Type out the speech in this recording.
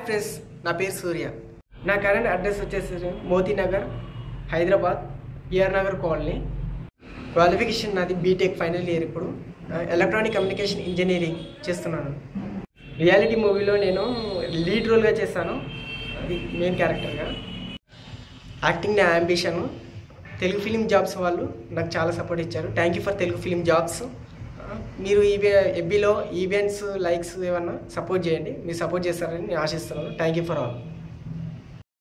friends నా పేరు సూర్య నా కరెంట్ అడ్రస్ వచ్చేసి Moti Nagar Hyderabad ER Nagar colony qualification నాది బీటెక్ ఫైనల్ ఇయర్ ఇప్పుడు ఎలక్ట్రానిక్ కమ్యూనికేషన్ ఇంజనీరింగ్ చేస్తున్నాను రియాలిటీ మూవీలో నేను లీడ్ రోల్గా చేస్తాను అది మెయిన్ క్యారెక్టర్గా యాక్టింగ్ నా అంబిషన్ తెలుగు ఫిలిం జాబ్స్ వాళ్ళు నాకు చాలా సపోర్ట్ ఇచ్చారు thank you for Telugu film jobs మీరు ఈ ఎబ్బీలో ఈవెంట్స్ లైక్స్ ఏమన్నా సపోర్ట్ చేయండి మీరు సపోర్ట్ చేస్తారని నేను ఆశిస్తున్నాను థ్యాంక్ యూ ఫర్ ఆల్